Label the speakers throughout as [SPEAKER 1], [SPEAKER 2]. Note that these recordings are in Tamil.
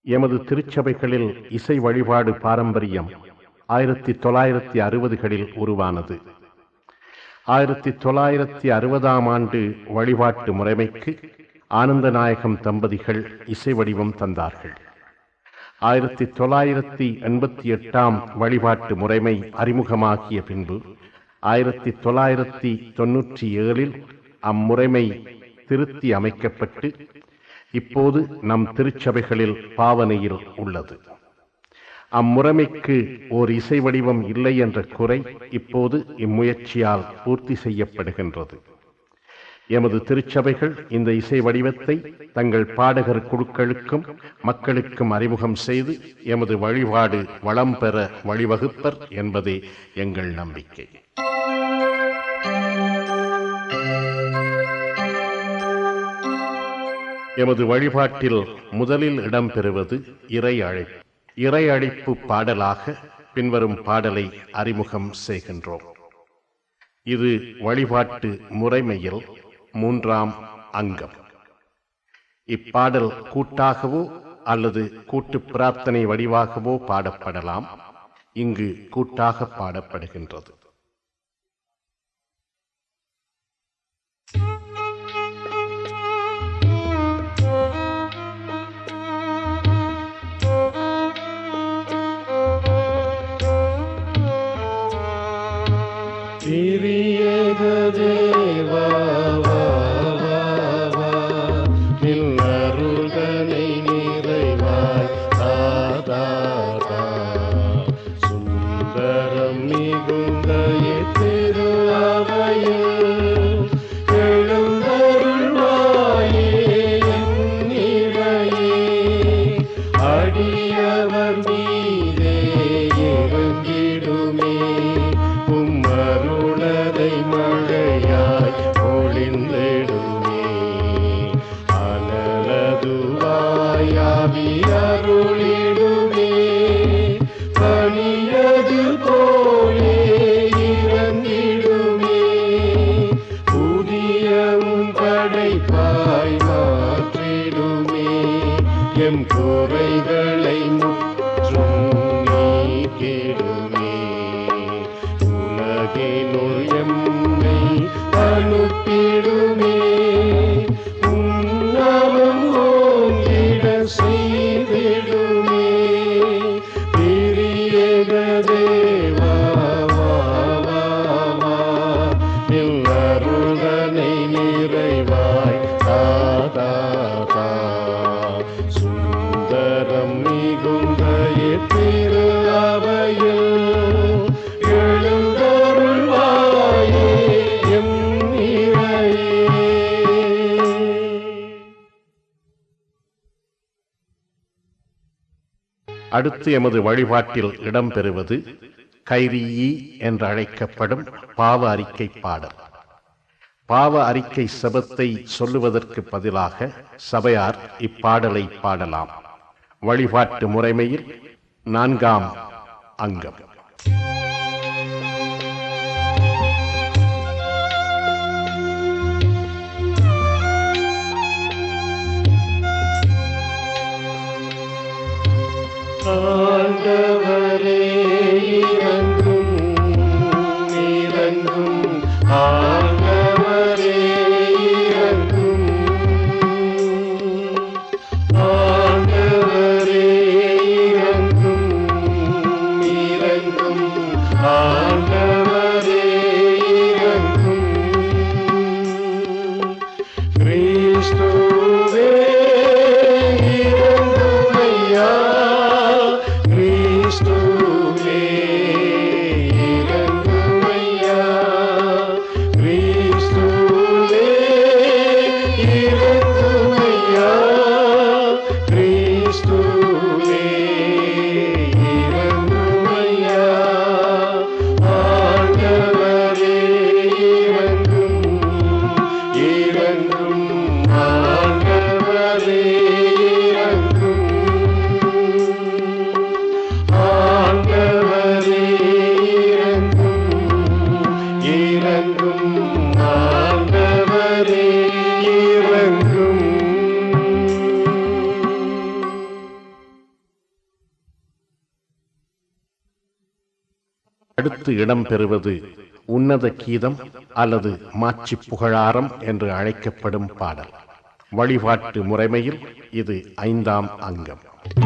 [SPEAKER 1] எமது திருச்சபைகளில் இசை வழிபாடு பாரம்பரியம் ஆயிரத்தி தொள்ளாயிரத்தி அறுபதுகளில் உருவானது ஆயிரத்தி தொள்ளாயிரத்தி அறுபதாம் ஆண்டு வழிபாட்டு முறைமைக்கு ஆனந்தநாயகம் தம்பதிகள் இசை வடிவம் தந்தார்கள் ஆயிரத்தி தொள்ளாயிரத்தி எண்பத்தி எட்டாம் வழிபாட்டு முறைமை அறிமுகமாகிய பின்பு ஆயிரத்தி தொள்ளாயிரத்தி தொன்னூற்றி ஏழில் அம்முறைமை திருத்தி அமைக்கப்பட்டு இப்போது நம் திருச்சபைகளில் பாவனையில் உள்ளது அம்முறைமைக்கு ஓர் இசை வடிவம் இல்லை என்ற குறை இப்போது இம்முயற்சியால் பூர்த்தி செய்யப்படுகின்றது எமது திருச்சபைகள் இந்த இசை வடிவத்தை தங்கள் பாடகர் குழுக்களுக்கும் மக்களுக்கும் அறிமுகம் செய்து எமது வழிபாடு வளம் பெற வழிவகுப்பர் என்பதே எங்கள் நம்பிக்கை எமது வழிபாட்டில் முதலில் இடம்பெறுவது இறை அழைப்பு இறை அழைப்பு பாடலாக பின்வரும் பாடலை அறிமுகம் செய்கின்றோம் இது வழிபாட்டு முறைமையில் மூன்றாம் அங்கம் இப்பாடல் கூட்டாகவோ அல்லது கூட்டு பிரார்த்தனை வடிவாகவோ பாடப்படலாம் இங்கு கூட்டாக பாடப்படுகின்றது
[SPEAKER 2] பிரியக தேவா வா, வா, வா. நின் அருள்தனை நிறைவாய் தா, தா, தா. சுந்தரம் மிகுந்த திரு அவையில் எழுந்தருள்வாயே என் இறையே. அடியவர் மீதே இறங்கிடுமே உம்மருளதை மழையாய் பொழிந்திடுமே அனலதுவாயாவி அருளிடுமே பணியது போலே இறங்கிடுமே புதியவும் படைப்பாய் மாற்றிடுமே எம் குறைகளை முற்றும் நீக்கிடுமே உலகினுள் எம்மை அனுப்பிடுமே உன்னவம் ஓங்கிட செய்திடுமே பிரியக தேவா வா, வா, வா. நின் அருள்தனை நிறைவாய் தா, தா, தா. சுந்தரம் மிகுந்த திரு அவையில் எழுந்தருள்வாயே எம் இறையே.
[SPEAKER 1] அடுத்து எமது வழிபாட்டில் இடம்பெறுவது கைரியி என்று அழைக்கப்படும் பாவ அறிக்கை பாடல் பாவ அறிக்கை சபத்தை சொல்லுவதற்கு பதிலாக சபையார் இப்பாடலை பாடலாம் வழிபாட்டு முறைமையில் நான்காம் அங்கம்
[SPEAKER 2] ஆண்டவரே இறங்கும் இறங்கும் ஆண்டவரே இறங்கும் ஆண்டவரே இறங்கும் இறங்கும் ஆண்டவரே இறங்கும் கிறிஸ்துவே இறங்குமையா கிறிஸ்துவே இறங்குமையா கிறிஸ்துவே இறங்குமையா கிறிஸ்துவே இறங்குமையா ஆண்டவரே இறங்கும் இறங்கும் ஆண்டவரே இறங்கும் ஆண்டவரே இறங்கும் இறங்கும் ஆண்டவரே இறங்கும்
[SPEAKER 1] அடுத்து இடம்பெறுவது உன்னத கீதம் அல்லது மாட்சி புகழாரம் என்று அழைக்கப்படும் பாடல் வழிபாட்டு முறைமையில் இது ஐந்தாம் அங்கம்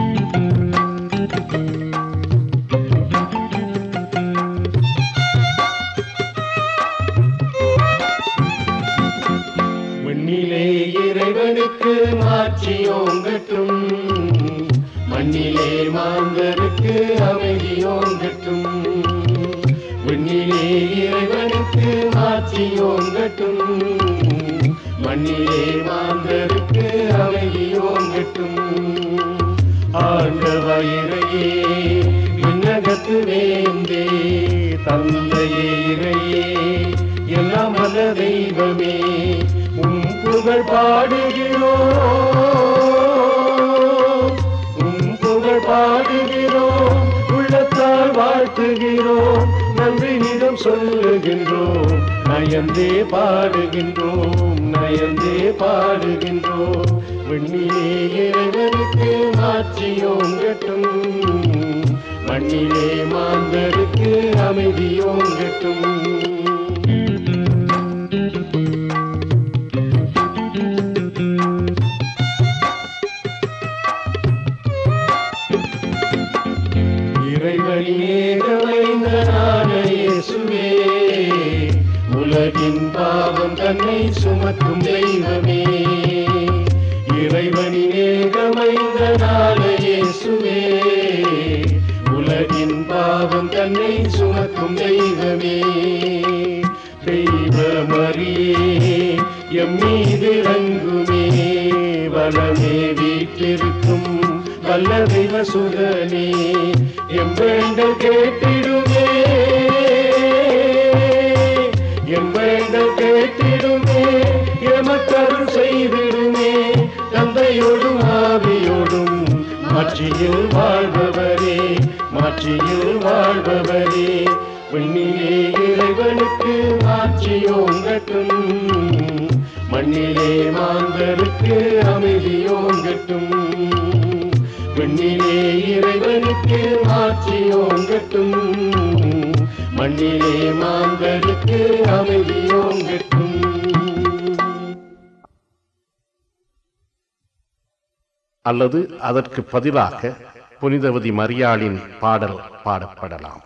[SPEAKER 2] மண்ணிலே இறைவனுக்கு மாட்சியோங்கட்டும் மண்ணிலே மாந்தருக்கு அமைதியோங்கட்டும் விண்ணிலே இறைவனுக்கு மாட்சியோங்கட்டும் மண்ணிலே மாந்தருக்கு அமைதியோங்கட்டும் ஆண்டவயிரையே விண்ணகத்து வேந்தே தந்தையே இறையே எல்லாம் வல்ல தெய்வமே உம் புகழ் பாடுகிறோம் உம் புகழ் பாடுகிறோம் உள்ளத்தால் வாழ்த்துகிறோம் நன்றி நிறம் சொல்லுகின்றோம் நயந்தே பாடுகின்றோம் நயந்தே பாடுகின்றோம் விண்ணிலே இறைவனுக்கு மாட்சியோங்கட்டும் மண்ணிலே மாந்தருக்கு அமைதியோங்கட்டும் இறைவனியேகமைந்தனான இயேசுவே உலகின் பாவம் தன்னை சுமக்கும் தெய்வமே இறைவனியேகமைந்தனான இயேசுவே உலகின் பாவம் தன்னை சுமக்கும் தெய்வமே தெய்வ மரியே எம் மீது இறங்குமே வளமே வீட்டிற்கும் வல்ல தெய்வ சுதனே எம் வேண்டல் கேட்டிடுமே எம் வேண்டல் கேட்டிடுமே எமக்கருள் செய்திடுமே தந்தையோடும் ஆவியோடும் மாட்சியில் வாழ்பவரே மாட்சியில் வாழ்பவரே விண்ணிலே இறைவனுக்கு மாட்சியோங்கட்டும் மண்ணிலே மாந்தருக்கு அமைதியோங்கட்டும் விண்ணிலே இறைவனுக்கு மாட்சியோங்கட்டும் மண்ணிலே மாந்தருக்கு அமைதியோங்கட்டும்
[SPEAKER 1] அல்லது அதற்கு பதிலாக புனிதவதி மரியாளின் பாடல் பாடப்படலாம்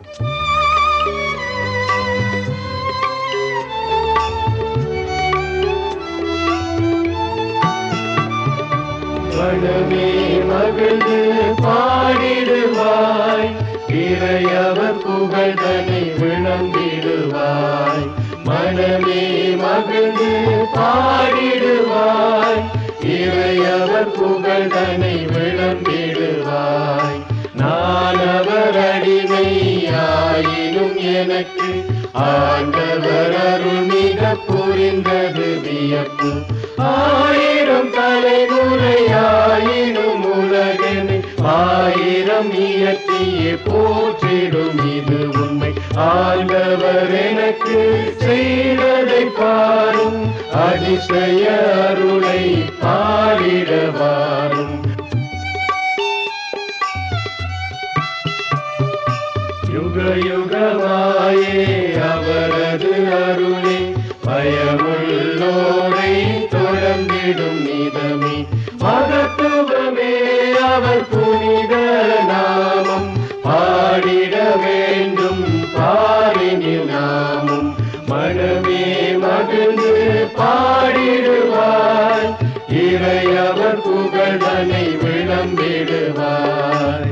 [SPEAKER 2] மனமே மகிழ்ந்து பாடிடுவாய் இறையவர் புகழ்தனை விளம்பிடுவாய் மனமே மகிழ்ந்து பாடிடுவாய் இறையவர் புகழ்தனை விளம்பிடுவாய் நான் அவர் அடிமையாயினும் எனக்கு ஆண்டவர் அருள் மிக புரிந்தது வியப்பு ஆயிரம் தலைமுறையாயினும் உலகனை ஆயிரம் இயற்றியே போற்றிடும் இது உண்மை ஆண்டவர் எனக்கு செய்ததை பாரும் அதிசய அருளை பாடிடவாரும் யுக யுகமாயே அவரது அருளே பயமுள்ளோரை தொடர்ந்திடும் நீதமே மகத்துவமே அவர் புனித நாமம் பாடிட வேண்டும் பாரினில் நாமும் மனமே மகிழ்ந்து பாடிடுவாய் இறையவர் புகழ்தனை விளம்பிடுவாய்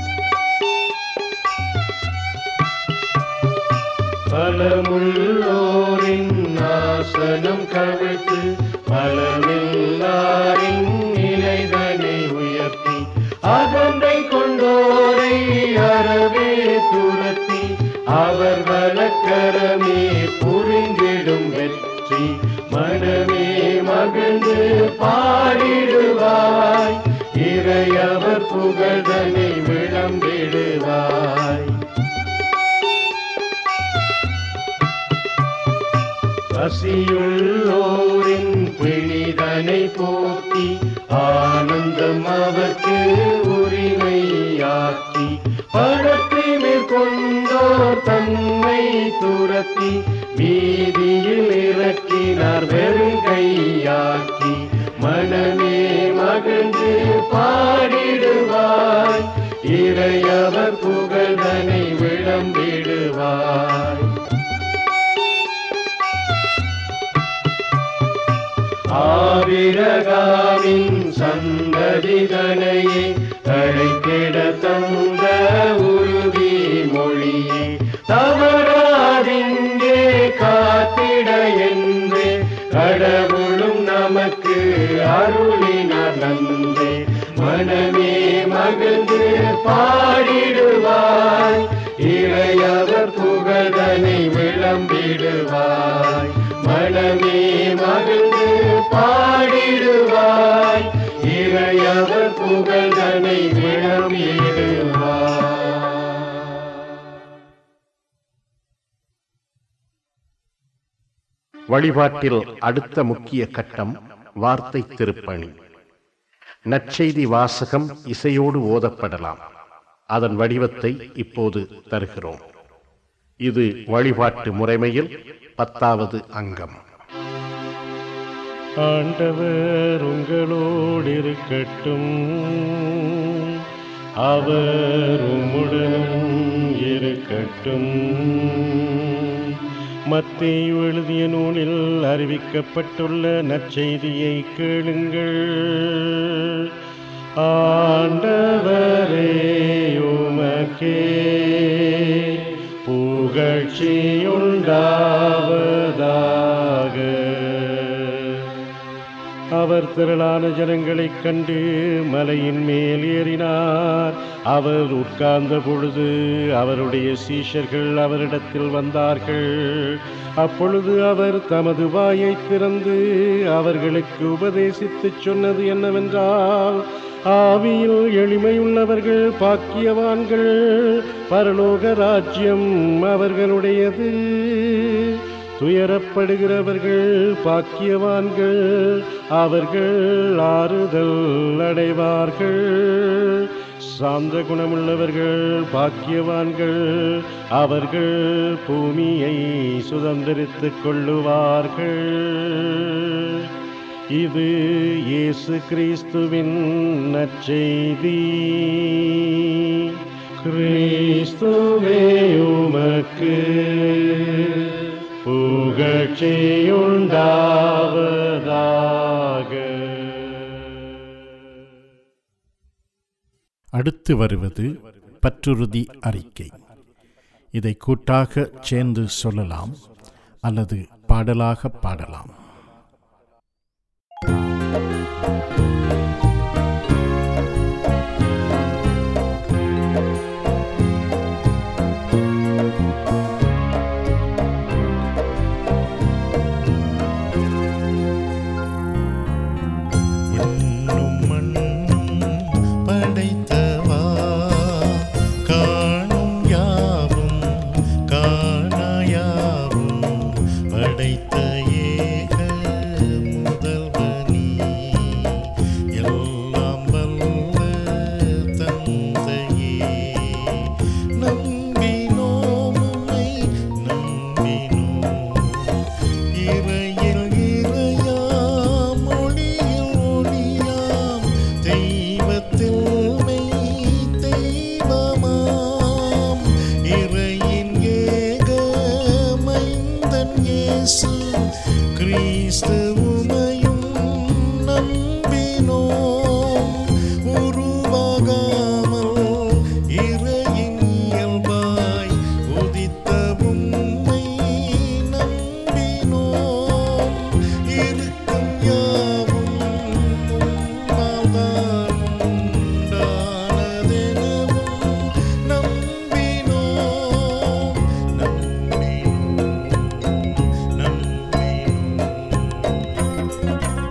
[SPEAKER 2] பலமுள்ளோரின் நாசனம் கவிழ்த்து பலமில்லாரின் நிலைதனை உயர்த்தி அகந்தை கொண்டோரை அறவே துரத்தி அவர் வழக்கரமே புரிந்திடும் வெற்றி மனமே மகிழ்ந்து பாடிடுவாய் இறையவர் புகழ்தனை விளம்பிடுவாய் பசியுள்ளோரின் பிணிதனை போக்கி ஆனந்தம் அவர்க்கு உரிமையாக்கி படத்தை மேற்கொண்டோர் தன் துரத்தி வீதியில் இறக்கினார் வெறும் கையாக்கி மனமே மகிழ்ந்து பாடிடுவாய் இறையவர் புகழ்தனை விளம்பிடுவாய் ஆவிரகாவின் சந்ததிதனையே தழைத்திட தந்த உறுதி மொழியே தவறாதிங்கே காத்திட என்று கடவுளும் நமக்கு அருளினார் நன்றே மனமே மகிழ்ந்து பாடிடுவாய் இறையவர் புகழனை விளம்பிடுவாய் மனமே மகிழ்ந்து பாடிடுவாய் இறையவர் புகழனை விளம்பிடுவாய்
[SPEAKER 1] வழிபாட்டில் அடுத்த முக்கிய கட்டம் வார்த்தை திருப்பணி நற்செய்தி வாசகம் இசையோடு ஓதப்படலாம் அதன் வடிவத்தை இப்போது தருகிறோம் இது வழிபாட்டு முறைமையில் பத்தாவது அங்கம்
[SPEAKER 2] ஆண்டவர் உங்களோடு இருக்கட்டும் அவர் உம்முடனும் இருக்கட்டும் மத்தேயு எழுதிய நூலில் அறிவிக்கப்பட்டுள்ள நற்செய்தியை கேளுங்கள் ஆண்டவரே உமக்கே புகழ்ச்சியுண்டாவதாக அவர் திரளான ஜனங்களைக் கண்டு மலையின் மேல் ஏறினார் அவர் உட்கார்ந்த பொழுது அவருடைய சீஷர்கள் அவரிடத்தில் வந்தார்கள் அப்பொழுது அவர் தமது வாயை திறந்து அவர்களுக்கு உபதேசித்துச் சொன்னது என்னவென்றால் ஆவியில் எளிமையுள்ளவர்கள் பாக்கியவான்கள் பரலோக ராஜ்யம் அவர்களுடையது துயரப்படுகிறவர்கள் பாக்கியவான்கள் அவர்கள் ஆறுதல் அடைவார்கள் சாந்த குணமுள்ளவர்கள் பாக்கியவான்கள் அவர்கள் பூமியை சுதந்திரித்துக் கொள்ளுவார்கள் இது இயேசு கிறிஸ்துவின் நற்செய்தி கிறிஸ்துவே உமக்கு புகழ்ச்சியுண்டாவதாக
[SPEAKER 3] அடுத்து வருவது பற்றுறுதி அறிக்கை இதை கூட்டாக சேர்ந்து சொல்லலாம் அல்லது பாடலாக பாடலாம்
[SPEAKER 4] விண்ணும் மண்ணும் படைத்தவா காணும் யாவும் காணாயாவும் படைத்த ஏக முதல்வனி எல்லாம் வல்ல தந்தையே நம்பினோம் உம்மை நம்பினோம் இறையில் இறையாம் ஒளியில் ஒளியாம் தெய்வத்தில் மெய் தெய்வமாம் இறையின் ஏக மைந்தன் இயேசு கிறிஸ்து உமையும் நம்பினோம் உருவாகாமல் இறையின் இயல்பாய் உதித்த உம்மை நம்பினோம் இருக்கும் யாவும் உம்மால்தான் உண்டானதெனவும் நம்பினோம் நம்பினோம் நம்பினோம்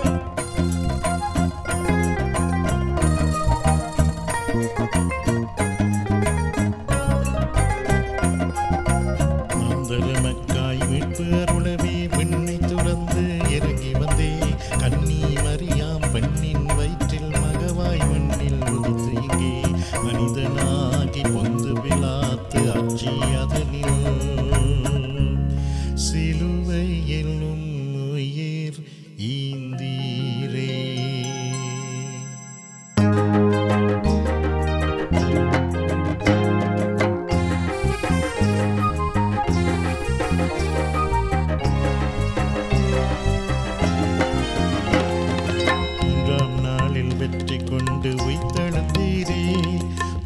[SPEAKER 4] மாந்தரமக்காய் மீட்பு அருளவே விண்ணை துறந்து இறங்கி வந்தே கன்னி மரியாம் பெண்ணின் வயிற்றில் மகவாய் மண்ணில் உதித்து இங்கே மனிதனாகி பொந்து விழாத்து அச்சி அதனில்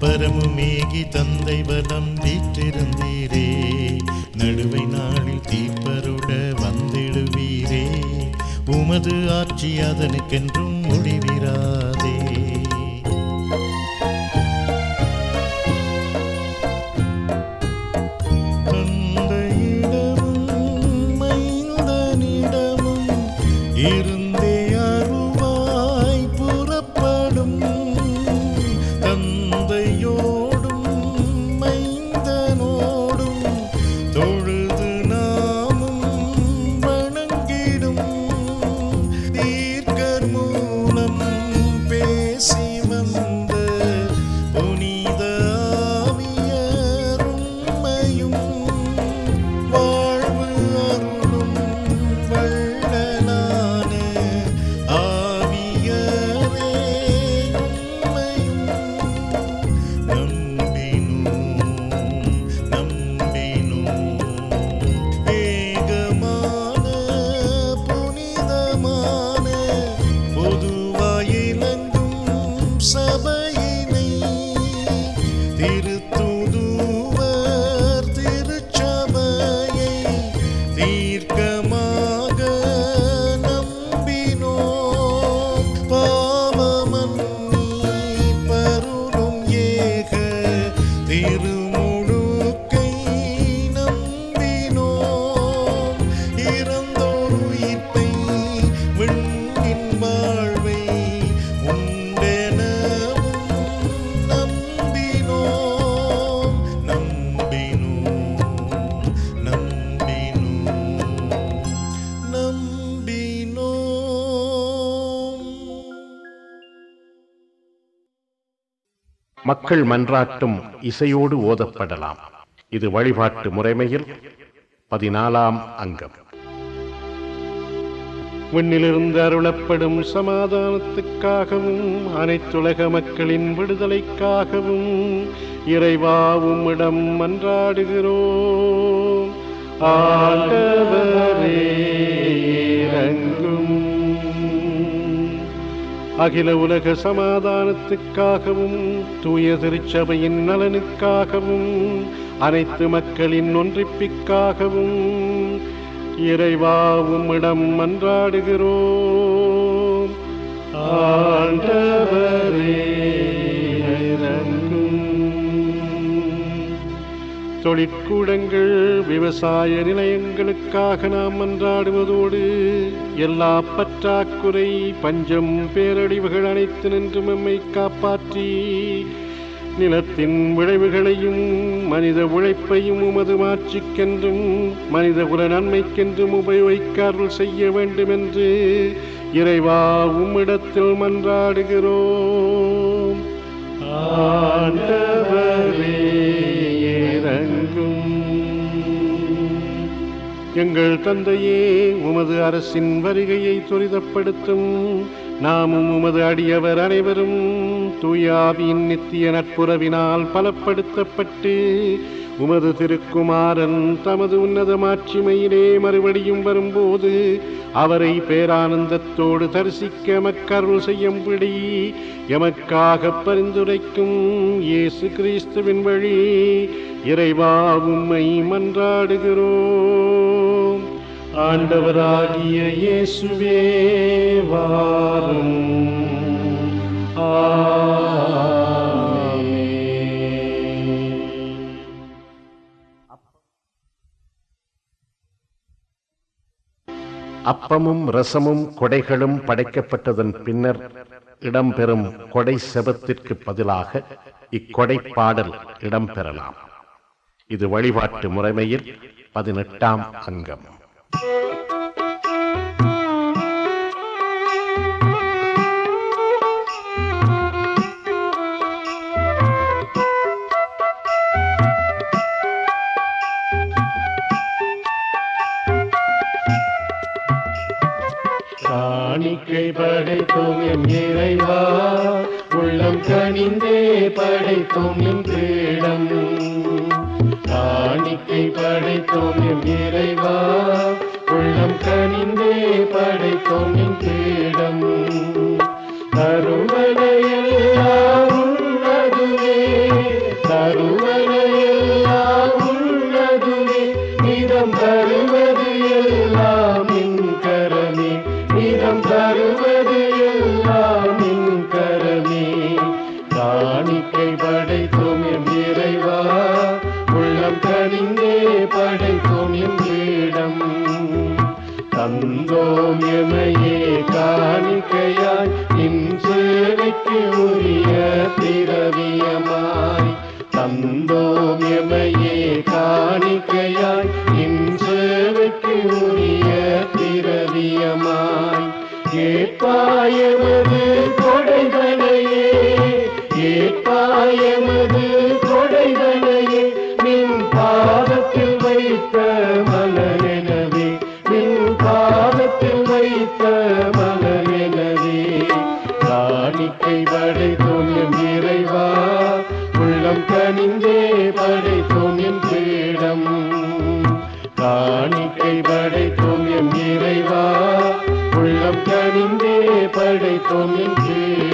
[SPEAKER 4] பரமுமேகி தந்தை வலம் வீற்றிருந்தீரே நடுவை நாளில் தீப்பருட வந்திடுவீரே உமது ஆட்சி அதனுக்கென்றும் முடிவிராதே தந்தையிடமும் மைந்தனிடமும் இருந்தே அருவாய் புறப்படும் தந்தையோடும் மைந்தனோடும் தொழுது நாமும் வணங்கிடும் தீர்க்கர் மூலம் பேசி வந்த புனித ஆவியர் உண்மையும் வாழ்வு அருளும் வள்ளலான ஆவியரே உண்மையும் நம்பினோம் நம்பினோம் ஏகமான புனிதமான பொதுவாயிலங்கும் சபையினை திருத்துதுவர் திருச்சபையை தீர்க்கமாக நம்பினோம் பாவமன்னி பருளும் ஏக திருமுழுக்கை நம்பினோம் இறந்தோர் உயிர்ப்பை விண்ணின் வாழ்வை உண்டெனவும் நம்பினோம் நம்பினோம் நம்பினோம் நம்பினோம்
[SPEAKER 1] மக்கள் மன்றாட்டும் இசையோடு ஓதப்படலாம் இது வழிபாட்டு முறைமையில் பதினாலாம் அங்கம் விண்ணிலிருந்து அருளப்படும் சமாதானத்துக்காகவும் அனைத்துலக மக்களின் விடுதலைக்காகவும் இறைவாவும் இடம் மன்றாடுகிறோம் ஆண்டவரே இறங்கும் அகில உலக சமாதானத்துக்காகவும் தூய திருச்சபையின் நலனுக்காகவும் அனைத்து மக்களின் ஒன்றிப்பிற்காகவும் இறைவா உம்மிடம் மன்றாடுகிறோம் ஆண்டவரே இறங்கும் தொழிற்கூடங்கள் விவசாய நிலையங்களுக்காக நாம் மன்றாடுவதோடு எல்லா பற்றாக்குறை பஞ்சம் பேரழிவுகள் அனைத்து நின்று நம்மை காப்பாற்றி நிலத்தின் விளைவுகளையும் மனித உழைப்பையும் உமது மாட்சிக்கென்றும் மனித குல நன்மைக்கென்றும் உபயோகிக்க அருள் செய்ய வேண்டும் என்று இறைவா உம்மிடத்தில் மன்றாடுகிறோம் ஆண்டவரே இறங்கும் எங்கள் தந்தையே உமது அரசின் வருகையை துரிதப்படுத்தும் நாமும் உமது அடியவர் அனைவரும் தூயாவின் நித்திய நட்புறவினால் பலப்படுத்தப்பட்டு உமது திருக்குமாரன் தமது உன்னத மாட்சிமையிலே மறுபடியும் வரும்போது அவரை பேரானந்தத்தோடு தரிசிக்க மக்கருள் செய்யும்படி எமக்காக பரிந்துரைக்கும் இயேசு கிறிஸ்துவின் வழி இறைவா உம்மை மன்றாடுகிறோம் ஆண்டவராகிய இயேசுவே வாரும் ஆமென். அப்பமும் ரசமும் கொடைகளும் படைக்கப்பட்டதன் பின்னர் இடம்பெறும் கொடை செபத்திற்கு பதிலாக இக்கொடை பாடல் இடம்பெறலாம் இது வழிபாட்டு முறைமையில் பதினெட்டாம் அங்கம்
[SPEAKER 2] காணிக்கை படைத்தோம் எம் இறைவா உள்ளம் கனிந்தே படைத்தோம் எம் பீடம் காணிக்கை படைத்தோம் எம் இறைவா உள்ளம் கனிந்தே படைத்தோம் எம் பீடம் கருமலையெல்லாம் உள்ளதுவே படைத்தோம் எம் இறைவா உள்ளம் கனிந்தே படைத்தோம் எம் பீடம் தந்தோம் எமையே காணிக்கையாய் நின் சேவைக்கு உரிய திரவியமாய் தந்தோம் எமையே காணிக்கையாய் நின் சேவைக்கு உரிய திரவியமாய் ஏற்பாயமது கொடைதனையே ஏற்பாயமது கொடைதனையே நின் பாதத்தில் வைத்த மலரெனவே நின் பாதத்தில் வைத்த மலரெனவே காணிக்கை படைத்தோம் எம் இறைவா உள்ளம் கனிந்தே படைத்தோம் எம் பீடம் காணிக்கை படைத்தோம் எம் இறைவா உள்ளம் கனிந்தே படைத்தோம் எம் பீடம்